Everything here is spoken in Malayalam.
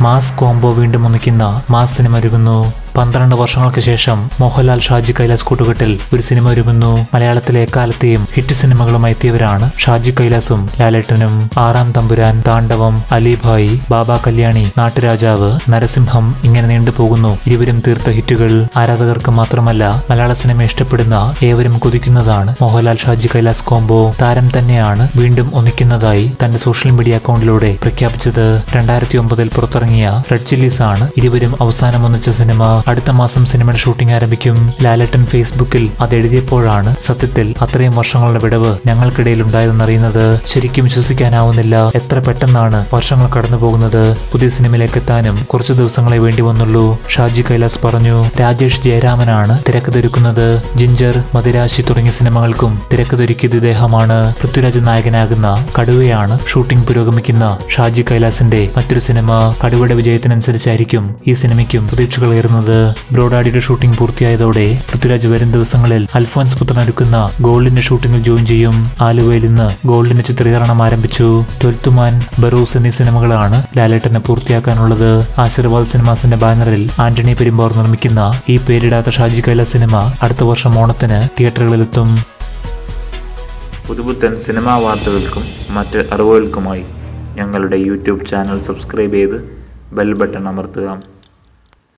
മാസ് കോംബോ വീണ്ടും ഒന്നിക്കുന്ന മാസ് സിനിമ ഒരുങ്ങുന്നു പന്ത്രണ്ട് വർഷങ്ങൾക്ക് ശേഷം മോഹൻലാൽ ഷാജി കൈലാസ് കൂട്ടുകെട്ടിൽ ഒരു സിനിമ ഒരുങ്ങുന്നു മലയാളത്തിലെ എക്കാലത്തെയും ഹിറ്റ് സിനിമകളുമായി എത്തിയവരാണ് ഷാജി കൈലാസും ലാലേട്ടനും ആറാം തമ്പുരാൻ താണ്ഡവം അലിഭായി ബാബ കല്യാണി നാട്ടുരാജാവ് നരസിംഹം ഇങ്ങനെ നീണ്ടുപോകുന്നു ഇരുവരും തീർത്ത ഹിറ്റുകൾ ആരാധകർക്ക് മാത്രമല്ല മലയാള സിനിമ ഇഷ്ടപ്പെടുന്ന ഏവരും കൊതിക്കുന്നതാണ് മോഹൻലാൽ ഷാജി കൈലാസ് കോംബോ താരം തന്നെയാണ് വീണ്ടും ഒന്നിക്കുന്നതായി തന്റെ സോഷ്യൽ മീഡിയ അക്കൗണ്ടിലൂടെ പ്രഖ്യാപിച്ചത് രണ്ടായിരത്തി ഒമ്പതിൽ പുറത്തിറങ്ങിയ റെഡ് ചില്ലീസ് ആണ് ഇരുവരും അവസാനം ഒന്നിച്ച സിനിമ അടുത്ത മാസം സിനിമയുടെ ഷൂട്ടിംഗ് ആരംഭിക്കും ലാലേട്ടൻ ഫേസ്ബുക്കിൽ അത് എഴുതിയപ്പോഴാണ് സത്യത്തിൽ അത്രയും വർഷങ്ങളുടെ വിടവ് ഞങ്ങൾക്കിടയിൽ ഉണ്ടായതെന്നറിയുന്നത് ശരിക്കും വിശ്വസിക്കാനാവുന്നില്ല എത്ര പെട്ടെന്നാണ് വർഷങ്ങൾ കടന്നു പോകുന്നത് പുതിയ സിനിമയിലേക്ക് എത്താനും കുറച്ചു ദിവസങ്ങളെ വേണ്ടി വന്നുള്ളൂ ഷാജി കൈലാസ് പറഞ്ഞു രാജേഷ് ജയരാമനാണ് തിരക്കഥൊരുക്കുന്നത് ജിഞ്ചർ മദിരാശി തുടങ്ങിയ സിനിമകൾക്കും തിരക്കഥൊരുക്കിയത് ഇദ്ദേഹമാണ് പൃഥ്വിരാജ് നായകനാകുന്ന കടുവയാണ് ഷൂട്ടിംഗ് പുരോഗമിക്കുന്ന ഷാജി കൈലാസിന്റെ മറ്റൊരു സിനിമ കടുവയുടെ വിജയത്തിനനുസരിച്ചായിരിക്കും ഈ സിനിമയ്ക്കും പ്രതീക്ഷകൾ ഏറുന്നത് ബ്രോഡാഡിയുടെ ഷൂട്ടിംഗ് പൂർത്തിയായതോടെ പൃഥ്വിരാജ് വരും ദിവസങ്ങളിൽ അൽഫോൻസ് പുത്രൻ ഒരുക്കുന്ന ഗോൾഡിന്റെ ഷൂട്ടിംഗിൽ ജോയിൻ ചെയ്യും ആലുവയിൽ ഇന്ന് ഗോൾഡിന്റെ ചിത്രീകരണം ആരംഭിച്ചു ട്വൽത്തുമാൻ ബറൂസ് എന്നീ സിനിമകളാണ് ലാലേട്ടനെ പൂർത്തിയാക്കാനുള്ളത് ആശീർവാദ് സിനിമാസിന്റെ ബാനറിൽ ആന്റണി പെരുമ്പാവൂർ നിർമ്മിക്കുന്ന ഈ പേരിടാത്ത ഷാജി കൈലാസ് സിനിമ അടുത്ത വർഷം ഓണത്തിന് തിയേറ്ററുകളിലെത്തും പുതുപുത്തൻ സിനിമാ വാർത്തകൾക്കും മറ്റ് അറിവുകൾക്കുമായി ഞങ്ങളുടെ യൂട്യൂബ് ചാനൽ സബ്സ്ക്രൈബ് ചെയ്ത് ബെൽ ബട്ടൺ അമർത്തുക